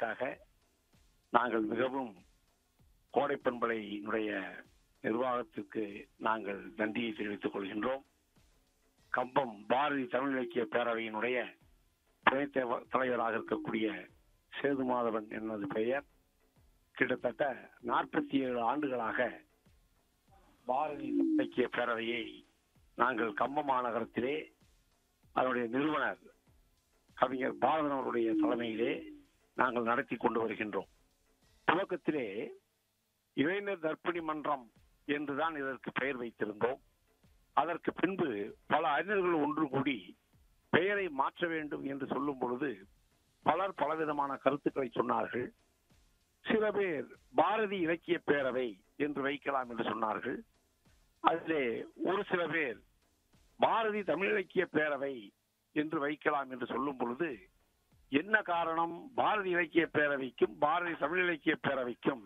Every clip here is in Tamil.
வந்ததற்காக நாங்கள் மிகவும் கோடை பண்பலையினுடைய நிர்வாகத்திற்கு நாங்கள் நன்றியை தெரிவித்துக் கொள்கின்றோம் கம்பம் பாரதி தமிழ் இலக்கிய பேரவையினுடைய துணைத் தேவ- தலைவராக இருக்கக்கூடிய சேது மாதவன் எனது பெயர் கிட்டத்தட்ட நாற்பத்தி ஏழு ஆண்டுகளாக பாரதி தமிழ் இலக்கிய பேரவையை நாங்கள் கம்பம் மாநகரத்திலே அதனுடைய நிறுவனர் கவிஞர் பாரதன் அவருடைய தலைமையிலே நாங்கள் நடத்தி கொண்டு வருகின்றோம் துவக்கத்திலே இளைஞர் தர்ப்பிணி மன்றம் என்றுதான் இதற்கு பெயர் வைத்திருந்தோம் அதற்கு பின்பு பல அறிஞர்கள் ஒன்று கூடி பெயரை மாற்ற வேண்டும் என்று சொல்லும் பொழுது பலர் பலவிதமான கருத்துக்களை சொன்னார்கள் சில பேர் பாரதி இலக்கிய பேரவை என்று வைக்கலாம் என்று சொன்னார்கள் அதிலே ஒரு சில பேர் பாரதி தமிழ் இலக்கிய பேரவை என்று வைக்கலாம் என்று சொல்லும் பொழுது என்ன காரணம் பாரதி இலக்கிய பேரவைக்கும் பாரதி தமிழ் இலக்கிய பேரவைக்கும்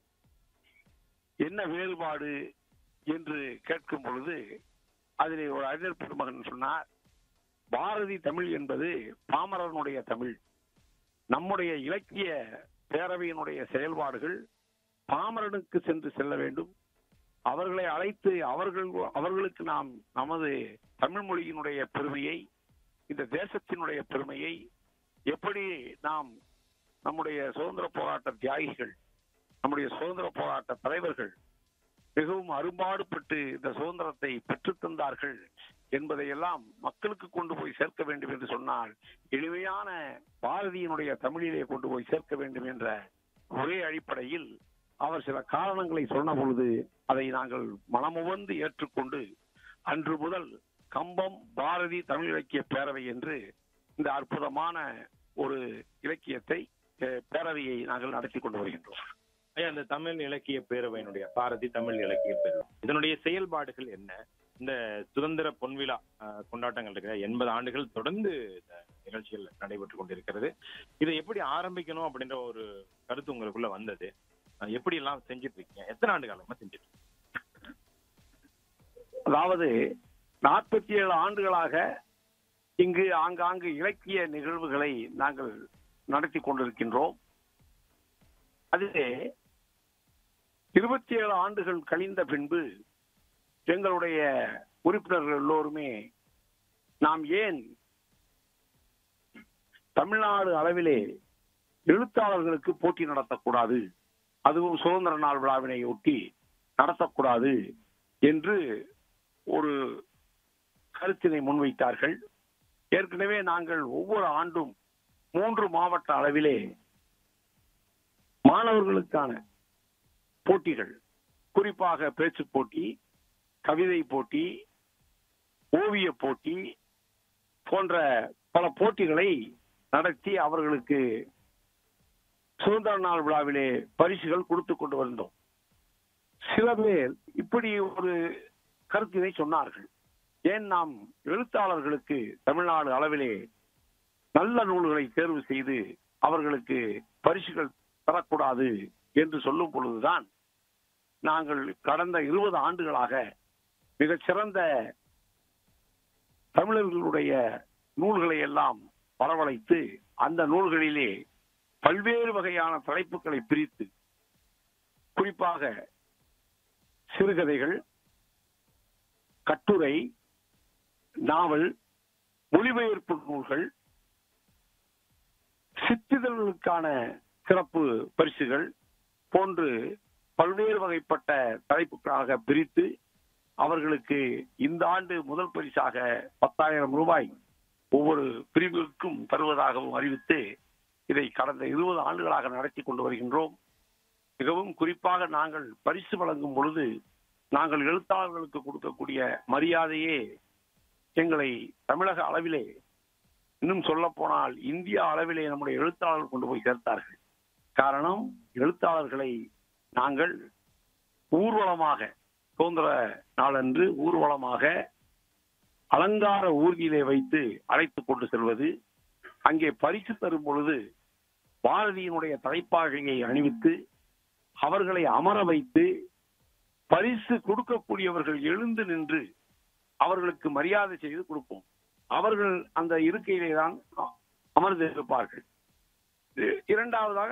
என்ன வேறுபாடு என்று கேட்கும் பொழுது அதிலே ஒரு அறிஞர் பெருமகன் சொன்னார் பாரதி தமிழ் என்பது பாமரனுடைய தமிழ் நம்முடைய இலக்கிய பேரவையினுடைய செயல்பாடுகள் பாமரனுக்கு சென்று செல்ல வேண்டும் அவர்களை அழைத்து அவர்கள் அவர்களுக்கு நாம் நமது தமிழ் மொழியினுடைய பெருமையை இந்த தேசத்தினுடைய பெருமையை எப்படி நாம் நம்முடைய சுதந்திர போராட்ட தியாகிகள் நம்முடைய சுதந்திர போராட்ட தலைவர்கள் மிகவும் அரும்பாடுபட்டு இந்த சுதந்திரத்தை பெற்றுத் தந்தார்கள் என்பதையெல்லாம் மக்களுக்கு கொண்டு போய் சேர்க்க வேண்டும் என்று சொன்னால் எளிமையான பாரதியினுடைய தமிழிலே கொண்டு போய் சேர்க்க வேண்டும் என்ற ஒரே அடிப்படையில் அவர் சில காரணங்களை சொன்ன பொழுது அதை நாங்கள் மனமுவந்து ஏற்றுக்கொண்டு அன்று முதல் கம்பம் பாரதி தமிழ் இலக்கிய பேரவை என்று இந்த அற்புதமான ஒரு இலக்கியத்தை அஹ், பேரவையை நாங்கள் நடத்தி கொண்டு வருகின்றோம் ஐயா இந்த தமிழ் இலக்கிய பேரவையினுடைய பாரதி தமிழ் இலக்கிய பேரவை இதனுடைய செயல்பாடுகள் என்ன இந்த சுதந்திர பொன்விழா அஹ், கொண்டாட்டங்கள் இருக்கிற எண்பது ஆண்டுகள் தொடர்ந்து இந்த நிகழ்ச்சிகள் நடைபெற்று கொண்டிருக்கிறது இதை எப்படி ஆரம்பிக்கணும் அப்படின்ற ஒரு கருத்து உங்களுக்குள்ள வந்தது அஹ், எப்படி எல்லாம் செஞ்சுட்டு இருக்கீங்க எத்தனை ஆண்டு காலமா செஞ்சுட்டு இருக்கீங்க? அதாவது நாற்பத்தி ஏழு ஆண்டுகளாக இங்கு ஆங்காங்கு இலக்கிய நிகழ்வுகளை நாங்கள் நடத்தி கொண்டிருக்கின்றோம் அதிலே இருபத்தி ஏழு ஆண்டுகள் கழிந்த பின்பு எங்களுடைய உறுப்பினர்கள் எல்லோருமே நாம் ஏன் தமிழ்நாடு அளவிலே எழுத்தாளர்களுக்கு போட்டி நடத்தக்கூடாது அதுவும் சுதந்திர நாள் விழாவினை ஒட்டி நடத்தக்கூடாது என்று ஒரு கருத்தினை முன்வைத்தார்கள் ஏற்கனவே நாங்கள் ஒவ்வொரு ஆண்டும் மூன்று மாவட்ட அளவிலே மாணவர்களுக்கான போட்டிகள் குறிப்பாக பேச்சு போட்டி கவிதை போட்டி ஓவிய போட்டி போன்ற பல போட்டிகளை நடத்தி அவர்களுக்கு சுதந்திர நாள் விழாவிலே பரிசுகள் கொடுத்து கொண்டு வந்தோம் சில பேர் இப்படி ஒரு கருத்தினை சொன்னார்கள் ஏன் நாம் எழுத்தாளர்களுக்கு தமிழ்நாடு அளவிலே நல்ல நூல்களை தேர்வு செய்து அவர்களுக்கு பரிசுகள் தரக்கூடாது என்று சொல்லும் பொழுதுதான் நாங்கள் கடந்த இருபது ஆண்டுகளாக மிகச் சிறந்த தமிழர்களுடைய நூல்களை எல்லாம் வரவழைத்து அந்த நூல்களிலே பல்வேறு வகையான தலைப்புகளை பிரித்து குறிப்பாக சிறுகதைகள் கட்டுரை நாவல் மொழிபெயர்ப்பு நூல்கள் சித்திதழ்களுக்கான சிறப்பு பரிசுகள் போன்று பல்வேறு வகைப்பட்ட தலைப்புகளாக பிரித்து அவர்களுக்கு இந்த ஆண்டு முதல் பரிசாக பத்தாயிரம் ரூபாய் ஒவ்வொரு பிரிவுக்கும் தருவதாகவும் அறிவித்து இதை கடந்த இருபது ஆண்டுகளாக நடத்தி கொண்டு வருகின்றோம் மிகவும் குறிப்பாக நாங்கள் பரிசு வழங்கும் பொழுது நாங்கள் எழுத்தாளர்களுக்கு கொடுக்கக்கூடிய மரியாதையே எங்களை தமிழக அளவிலே இன்னும் சொல்ல போனால் இந்திய அளவிலே நம்முடைய எழுத்தாளர்கள் கொண்டு போய் சேர்த்தார்கள் காரணம் எழுத்தாளர்களை நாங்கள் ஊர்வலமாக சுதந்திர நாளன்று ஊர்வலமாக அலங்கார ஊர்தியிலே வைத்து அழைத்துக் கொண்டு செல்வது அங்கே பரிசு தரும் பொழுது பாரதியினுடைய தலைப்பாகையை அணிவித்து அவர்களை அமர வைத்து பரிசு கொடுக்கக்கூடியவர்கள் எழுந்து நின்று அவர்களுக்கு மரியாதை செய்து கொடுப்போம் அவர்கள் அந்த இருக்கையிலே தான் அமர்ந்திருப்பார்கள் இரண்டாவதாக